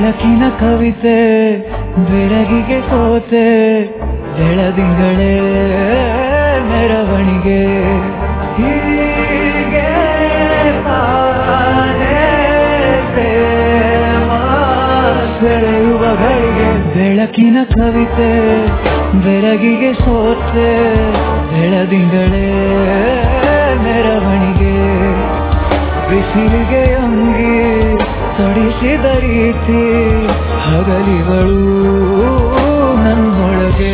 ಬೆಳಕಿನ ಕವಿತೆ ಬೆಳಗಿಗೆ ಸೋತೆ ಬೆಳದಿಂಗಳೇ ಮೆರವಣಿಗೆ ಹೀಗೆ ತಾನೇ ಪ್ರೇಮ ಸೆಳೆಯುವ ಗಳಿಗೆ ಬೆಳಕಿನ ಕವಿತೆ ಬೆಳಗಿಗೆ ಸೋತೆ ಬೆಳದಿಂಗಳೇ ಮೆರವಣಿಗೆ ಬಿಸಿಲಿಗೆ ಅಂಗಿ ತೊಡಿಸಿದ ರೀತಿ ಹಗಲಿಗಳು ನನ್ನೊಳಗೆ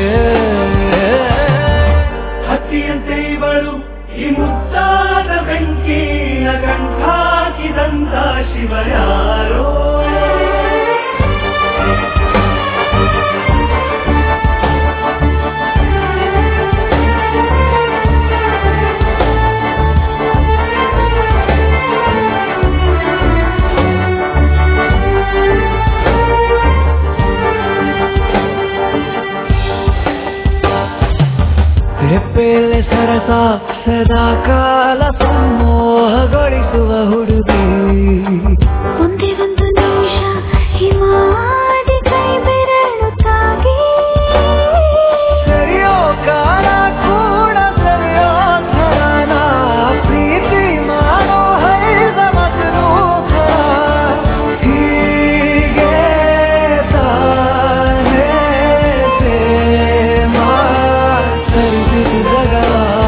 ಹತ್ತಿಯಂತೆ ಇವಳು ಈ ಮುತ್ತಾದ ಬೆಂಕಿನ ಗಂಟಾಕಿದಂತ ಶಿವ ಯಾರೋ ರೆಪ್ಪೆಯಲ್ಲೇ ಸರಸ ಸದಾ ಕಾಲ ಸಂಮೋಹಗೊಳಿಸುವ ಹುಡುಗಿ ಒಂದೇ ಒಂದು ನಿಮಿಷ ಹಿಮಾದಿ ಕೈ ಬೆರಳು ತಾಗಿ ಸರಿಯೋ ಕಾಲ ಕೂಡ ಸರಿಯೋ ಥರನ ಪ್ರೀತಿ ಮಾಡೋ ಹೈದ ಮಗನು ಹೀಗೆ ತಾನೇ ಪ್ರೇಮ ಸರಿಸಿತು ಜಗವ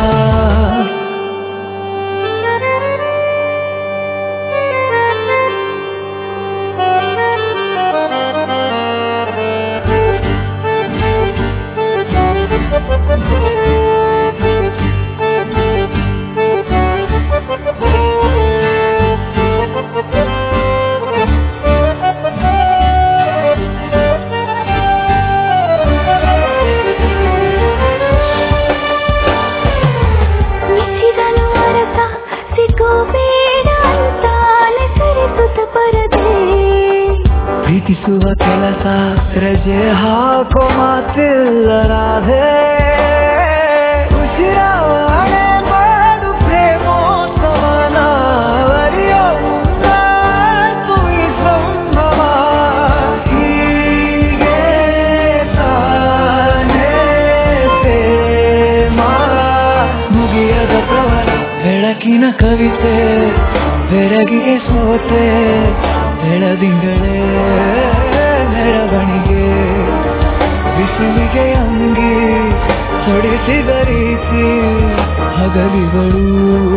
ಮಿಚ್ಚಿದನು ಅರಸ ಸಿಗೋ ಬೇಡ ಅಂತಾನೆ ಸರಿಸುತ್ತ ಪರದೆ ಪ್ರೀತಿಸುವ ಕೆಲಸ ರಜೆ ಹಾಕೋ ಮಾತಿಲ್ಲ ರಾಧೆ ಉಸಿರಾವಣೆ ಮಾಡು ಪ್ರೇಮೋತ್ಸವನ ಅರಿಯೋ ಮುಂದಾಯ್ತು ಈ ಸಂಭವ ಹೀಗೆ ತಾನೇ ಪ್ರೇಮ ಮುಗಿಯದ ಪ್ರವರ ಬೆಳಕಿನ ಕವಿತೆ ಬೆರಗಿಗೆ ಸೋತೆ ಬೆಳದಿಂಗಳೇ ಮೆರವಣಿಗೆ ಬಿಸಿಲಿಗೆ ಅಂಗಿ ತೊಡಿಸಿದ ರೀತಿ ಹಗಲಿಗಳು